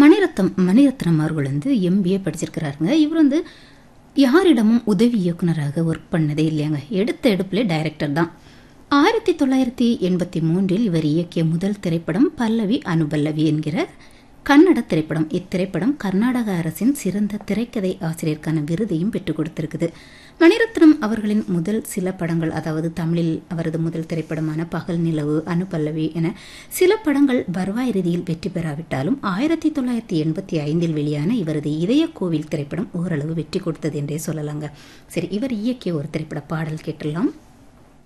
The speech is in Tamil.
மணிரத்னம் மணிரத்னம் அவர்கள் வந்து எம்பிஏ படிச்சிருக்கிறாருங்க இவர் வந்து யாரிடமும் உதவி இயக்குனராக ஒர்க் பண்ணதே இல்லையாங்க எடுத்த எடுப்பில் டைரக்டர் தான் ஆயிரத்தி தொள்ளாயிரத்தி எண்பத்தி மூன்றில் இவர் இயக்கிய முதல் திரைப்படம் பல்லவி அனுபல்லவி என்கிற கன்னட திரைப்படம் இத்திரைப்படம் கர்நாடக அரசின் சிறந்த திரைக்கதை ஆசிரியருக்கான விருதையும் பெற்றுக் கொடுத்திருக்குது மணிரத்னம் அவர்களின் முதல் சில படங்கள் அதாவது தமிழில் அவரது முதல் திரைப்படமான பகல் நிலவு அனுபல்லவி என சில படங்கள் வருவாய் ரீதியில் வெற்றி பெறாவிட்டாலும் ஆயிரத்தி தொள்ளாயிரத்தி எண்பத்தி ஐந்தில் வெளியான இவரது இதய கோவில் திரைப்படம் ஓரளவு வெற்றி கொடுத்தது என்றே சொல்லலாங்க சரி இவர் இயக்கிய ஒரு திரைப்பட பாடல் கேட்டுடலாம்